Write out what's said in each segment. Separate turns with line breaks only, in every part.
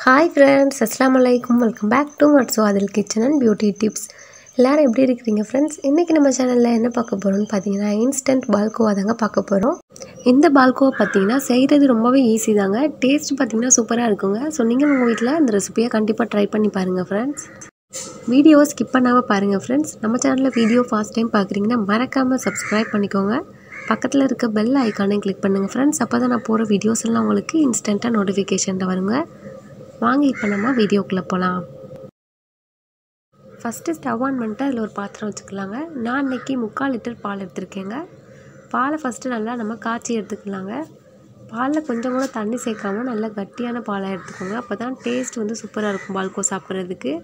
hi friends அஸ்லாம் வலைக்கும் welcome back to மட் சுவாதில் கிச்சன் அண்ட் பியூட்டி டிப்ஸ் எல்லோரும் எப்படி இருக்கிறீங்க ஃப்ரெண்ட்ஸ் இன்றைக்கி நம்ம சேனலில் என்ன பார்க்க போகிறோம்னு பார்த்தீங்கன்னா இன்ஸ்டன்ட் பால்கோவா தாங்க பார்க்க போகிறோம் இந்த பால்கோவா பார்த்தீங்கன்னா செய்கிறது ரொம்பவே ஈஸி தாங்க டேஸ்ட் பார்த்தீங்கன்னா சூப்பராக இருக்குங்க ஸோ நீங்கள் உங்கள் வீட்டில் இந்த ரெசிபியை கண்டிப்பாக ட்ரை பண்ணி பாருங்கள் ஃப்ரெண்ட்ஸ் வீடியோவை ஸ்கிப் பண்ணாமல் பாருங்கள் ஃப்ரெண்ட்ஸ் நம்ம சேனலில் வீடியோ ஃபர்ஸ்ட் டைம் பார்க்குறீங்கன்னா மறக்காமல் சப்ஸ்கிரைப் பண்ணிக்கோங்க பக்கத்தில் இருக்க பெல் ஐக்கானையும் கிளிக் பண்ணுங்கள் ஃப்ரெண்ட்ஸ் அப்போ தான் நான் போகிற வீடியோஸ் எல்லாம் உங்களுக்கு இன்ஸ்டண்ட்டாக நோட்டிஃபிகேஷனில் வருங்க வாங்க இப்போ நம்ம வீடியோக்குள்ளே போகலாம் ஃபஸ்ட்டு ஸ்டவ் ஆன் பண்ணிட்டு அதில் ஒரு பாத்திரம் வச்சுக்கலாங்க நான் இன்றைக்கி முக்கால் லிட்டர் பால் எடுத்திருக்கேங்க பாலை ஃபஸ்ட்டு நல்லா நம்ம காய்ச்சி எடுத்துக்கலாங்க பாலில் கொஞ்சம் கூட தண்ணி சேர்க்காம நல்லா கட்டியான பாலாக எடுத்துக்கோங்க அப்போ தான் டேஸ்ட் வந்து சூப்பராக இருக்கும் பால்கோ சாப்பிட்றதுக்கு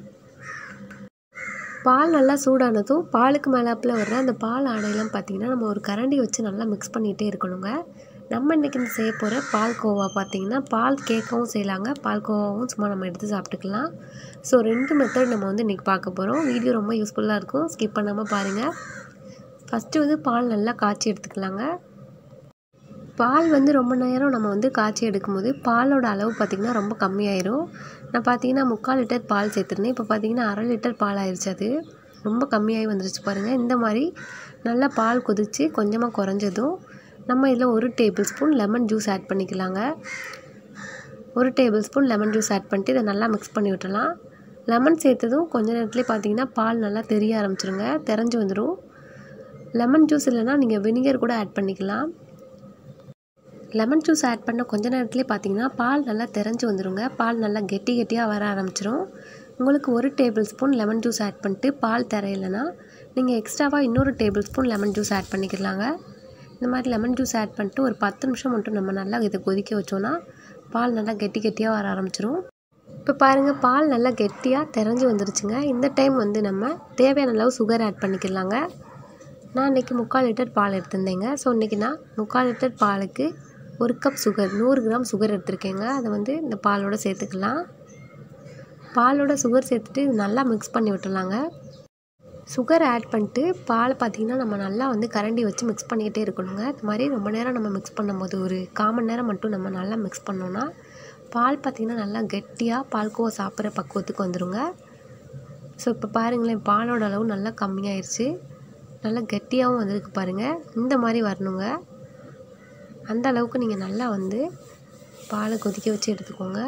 பால் நல்லா சூடானதும் பாலுக்கு மேலாப்பில் வர்ற அந்த பால் ஆடையெல்லாம் பார்த்திங்கன்னா நம்ம ஒரு கரண்டி வச்சு நல்லா மிக்ஸ் பண்ணிகிட்டே இருக்கணுங்க நம்ம இன்றைக்கி இந்த செய்ய போகிற பால் கோவா பார்த்திங்கன்னா பால் கேட்கவும் செய்யலாங்க பால் கோவாவும் சும்மா நம்ம எடுத்து சாப்பிட்டுக்கலாம் ஸோ ரெண்டு மெத்தட் நம்ம வந்து இன்றைக்கி பார்க்க போகிறோம் வீடியோ ரொம்ப யூஸ்ஃபுல்லாக இருக்கும் ஸ்கிப் பண்ணாமல் பாருங்கள் ஃபஸ்ட்டு வந்து பால் நல்லா காய்ச்சி எடுத்துக்கலாங்க பால் வந்து ரொம்ப நேரம் நம்ம வந்து காய்ச்சி எடுக்கும்போது பாலோட அளவு பார்த்திங்கன்னா ரொம்ப கம்மியாயிரும் நான் பார்த்தீங்கன்னா முக்கால் லிட்டர் பால் சேர்த்துருந்தேன் இப்போ பார்த்தீங்கன்னா அரை லிட்டர் பால் ஆயிடுச்சு அது ரொம்ப கம்மியாகி வந்துருச்சு பாருங்கள் இந்த மாதிரி நல்லா பால் கொதித்து கொஞ்சமாக குறைஞ்சதும் நம்ம இதில் ஒரு tablespoon lemon juice add பண்ணிக்கலாங்க ஒரு tablespoon lemon juice add பண்ணிட்டு இதை நல்லா மிக்ஸ் பண்ணி விட்டுலாம் லெமன் சேர்த்ததும் கொஞ்ச நேரத்துலேயே பார்த்தீங்கன்னா பால் நல்லா தெரிய ஆரம்பிச்சிருங்க தெரிஞ்சு வந்துடும் லெமன் ஜூஸ் இல்லைன்னா நீங்கள் வினிகர் கூட ஆட் பண்ணிக்கலாம் லெமன் ஜூஸ் ஆட் பண்ண கொஞ்ச நேரத்துலேயே பார்த்தீங்கன்னா பால் நல்லா தெரிஞ்சு வந்துடுங்க பால் நல்லா கெட்டி கெட்டியாக வர ஆரம்பிச்சிரும் உங்களுக்கு ஒரு tablespoon lemon juice add பண்ணிட்டு பால் தரையிலனா நீங்கள் எக்ஸ்ட்ராவாக இன்னொரு tablespoon lemon juice add பண்ணிக்கலாங்க இந்த மாதிரி லெமன் ஜூஸ் ஆட் பண்ணிட்டு ஒரு பத்து நிமிஷம் மட்டும் நம்ம நல்லா இதை கொதிக்க வச்சோன்னா பால் நல்லா கெட்டி கெட்டியாக வர ஆரம்பிச்சிரும் இப்போ பாருங்கள் பால் நல்லா கெட்டியாக தெரிஞ்சு வந்துருச்சுங்க இந்த டைம் வந்து நம்ம தேவையான அளவு சுகர் ஆட் பண்ணிக்கலாங்க நான் இன்றைக்கி முக்கால் லிட்டர் பால் எடுத்திருந்தேங்க ஸோ இன்றைக்கி நான் முக்கால் லிட்டர் பாலுக்கு ஒரு கப் சுகர் நூறு கிராம் சுகர் எடுத்திருக்கேங்க அதை வந்து இந்த பாலோட சேர்த்துக்கலாம் பாலோட சுகர் சேர்த்துட்டு இது நல்லா மிக்ஸ் பண்ணி விட்டுலாங்க சுகர் ஆட் பண்ணிட்டு பால் பார்த்திங்கன்னா நம்ம நல்லா வந்து கரண்டி வச்சு மிக்ஸ் பண்ணிக்கிட்டே இருக்கணுங்க இது மாதிரி ரொம்ப நேரம் நம்ம மிக்ஸ் பண்ணும்போது ஒரு காமன் நேரம் மட்டும் நம்ம நல்லா மிக்ஸ் பண்ணோன்னா பால் பார்த்திங்கன்னா நல்லா கெட்டியாக பால்கோவா சாப்பிட்ற பக்குவத்துக்கு வந்துடுங்க ஸோ இப்போ பாருங்களேன் பாலோட அளவு நல்லா கம்மியாயிருச்சு நல்லா கெட்டியாகவும் வந்திருக்கு பாருங்கள் இந்த மாதிரி வரணுங்க அந்த அளவுக்கு நீங்கள் நல்லா வந்து பாலை கொதிக்க வச்சு எடுத்துக்கோங்க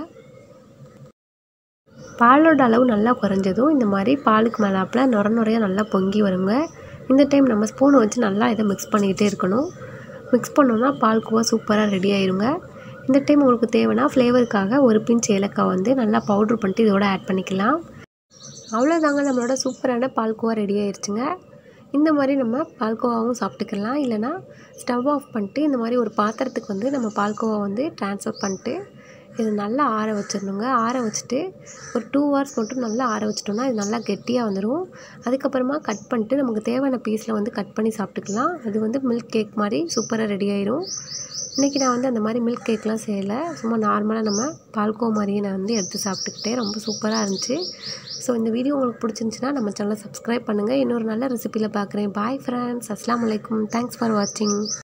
பாலோட அளவு நல்லா குறைஞ்சதும் இந்த மாதிரி பாலுக்கு மேலாப்பில் நுர நுறையாக நல்லா பொங்கி வருங்க இந்த டைம் நம்ம ஸ்பூனை வச்சு நல்லா இதை மிக்ஸ் பண்ணிக்கிட்டே இருக்கணும் மிக்ஸ் பண்ணோன்னா பால்கோவா சூப்பராக ரெடி ஆயிருங்க இந்த டைம் உங்களுக்கு தேவைன்னா ஃப்ளேவருக்காக ஒரு பிஞ்ச் ஏலக்காய் வந்து நல்லா பவுட்ரு பண்ணிட்டு இதோட ஆட் பண்ணிக்கலாம் அவ்வளோதாங்க நம்மளோட சூப்பரான பால்கோவா ரெடி ஆயிடுச்சுங்க இந்த மாதிரி நம்ம பால்கோவாவும் சாப்பிட்டுக்கலாம் இல்லைனா ஸ்டவ் ஆஃப் பண்ணிட்டு இந்த மாதிரி ஒரு பாத்திரத்துக்கு வந்து நம்ம பால்கோவா வந்து ட்ரான்ஸ்ஃபர் பண்ணிட்டு இது நல்லா ஆற வச்சிடணுங்க ஆற வச்சுட்டு ஒரு டூ ஹவர்ஸ் மட்டும் நல்லா ஆற வச்சிட்டோம்னா இது நல்லா கெட்டியாக வந்துடும் அதுக்கப்புறமா கட் பண்ணிட்டு நமக்கு தேவையான பீஸில் வந்து கட் பண்ணி சாப்பிட்டுக்கலாம் அது வந்து மில்க் கேக் மாதிரி சூப்பராக ரெடி ஆயிரும் இன்றைக்கி நான் வந்து அந்த மாதிரி மில்க் கேக்லாம் செய்யலை சும்மா நார்மலாக நம்ம பால்கோ மாதிரியே நான் வந்து எடுத்து சாப்பிட்டுக்கிட்டேன் ரொம்ப சூப்பராக இருந்துச்சு ஸோ இந்த வீடியோ உங்களுக்கு பிடிச்சிருந்துச்சின்னா நம்ம சேனலை சப்ஸ்கிரைப் பண்ணுங்கள் இன்னொரு நல்ல ரெசிப்பியில் பார்க்குறேன் பாய் ஃப்ரெண்ட்ஸ் அஸ்லாம் வலைக்கும் தேங்க்ஸ் ஃபார் வாட்சிங்